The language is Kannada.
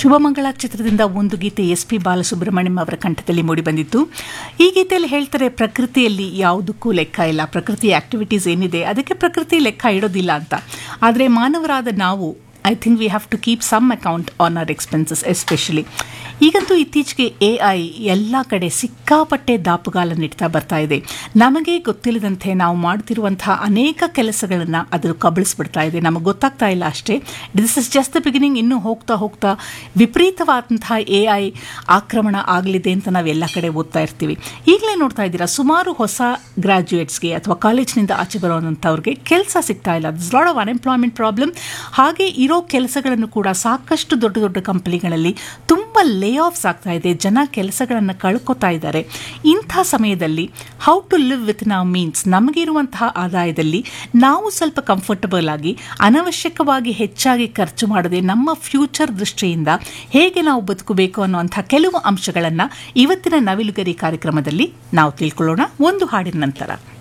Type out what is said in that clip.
ಶುಭಮಂಗಳ ಚಿತ್ರದಿಂದ ಒಂದು ಗೀತೆ ಎಸ್ ಪಿ ಬಾಲಸುಬ್ರಹ್ಮಣ್ಯಂ ಅವರ ಕಂಠದಲ್ಲಿ ಮೂಡಿಬಂದಿತ್ತು ಈ ಗೀತೆಯಲ್ಲಿ ಹೇಳ್ತಾರೆ ಪ್ರಕೃತಿಯಲ್ಲಿ ಯಾವುದಕ್ಕೂ ಲೆಕ್ಕ ಇಲ್ಲ ಪ್ರಕೃತಿ ಆಕ್ಟಿವಿಟೀಸ್ ಏನಿದೆ ಅದಕ್ಕೆ ಪ್ರಕೃತಿ ಲೆಕ್ಕ ಇಡೋದಿಲ್ಲ ಅಂತ ಆದರೆ ಮಾನವರಾದ ನಾವು I think we have to keep some account on our expenses especially ಈಗಂತೂ ಇತ್ತೀಚೆಗೆ ಎ ಐ ಎಲ್ಲ ಕಡೆ ಸಿಕ್ಕಾಪಟ್ಟೆ ದಾಪುಗಾಲನ್ನಿಡ್ತಾ ಬರ್ತಾ ಇದೆ ನಮಗೆ ಗೊತ್ತಿಲ್ಲದಂತೆ ನಾವು ಮಾಡ್ತಿರುವಂತಹ ಅನೇಕ ಕೆಲಸಗಳನ್ನು ಅದು ಕಬಳಿಸ್ಬಿಡ್ತಾ ಇದೆ ನಮಗೆ ಗೊತ್ತಾಗ್ತಾ ಇಲ್ಲ ಅಷ್ಟೇ this is just the beginning ಇನ್ನೂ ಹೋಗ್ತಾ ಹೋಗ್ತಾ ವಿಪರೀತವಾದಂತಹ ಎ ಐ ಆಕ್ರಮಣ ಆಗಲಿದೆ ಅಂತ ನಾವೆಲ್ಲ ಕಡೆ ಓದ್ತಾ ಇರ್ತೀವಿ ಈಗಲೇ ನೋಡ್ತಾ ಇದ್ದೀರಾ ಸುಮಾರು ಹೊಸ ಗ್ರಾಜ್ಯುಯೇಟ್ಸ್ಗೆ ಅಥವಾ ಕಾಲೇಜ್ನಿಂದ ಆಚೆ ಬರುವಂಥವ್ರಿಗೆ ಕೆಲಸ ಸಿಗ್ತಾ ಇಲ್ಲ this lot of unemployment problem ಹಾಗೆ ಇರೋ ಕೆಲಸಗಳನ್ನು ಕೂಡ ಸಾಕಷ್ಟು ದೊಡ್ಡ ದೊಡ್ಡ ಕಂಪನಿಗಳಲ್ಲಿ ತುಂಬ ಲೇ ಆಫ್ಸ್ ಆಗ್ತಾ ಇದೆ ಜನ ಕೆಲಸಗಳನ್ನು ಕಳ್ಕೊತಾ ಇದ್ದಾರೆ ಇಂಥ ಸಮಯದಲ್ಲಿ ಹೌ ಟು ಲಿವ್ ವಿತ್ ನಾವು ಮೀನ್ಸ್ ನಮಗಿರುವಂತಹ ಆದಾಯದಲ್ಲಿ ನಾವು ಸ್ವಲ್ಪ ಕಂಫರ್ಟಬಲ್ ಆಗಿ ಅನವಶ್ಯಕವಾಗಿ ಹೆಚ್ಚಾಗಿ ಖರ್ಚು ಮಾಡದೆ ನಮ್ಮ ಫ್ಯೂಚರ್ ದೃಷ್ಟಿಯಿಂದ ಹೇಗೆ ನಾವು ಬದುಕಬೇಕು ಅನ್ನುವಂಥ ಕೆಲವು ಅಂಶಗಳನ್ನು ಇವತ್ತಿನ ನವಿಲುಗರಿ ಕಾರ್ಯಕ್ರಮದಲ್ಲಿ ನಾವು ತಿಳ್ಕೊಳ್ಳೋಣ ಒಂದು ಹಾಡಿನ ನಂತರ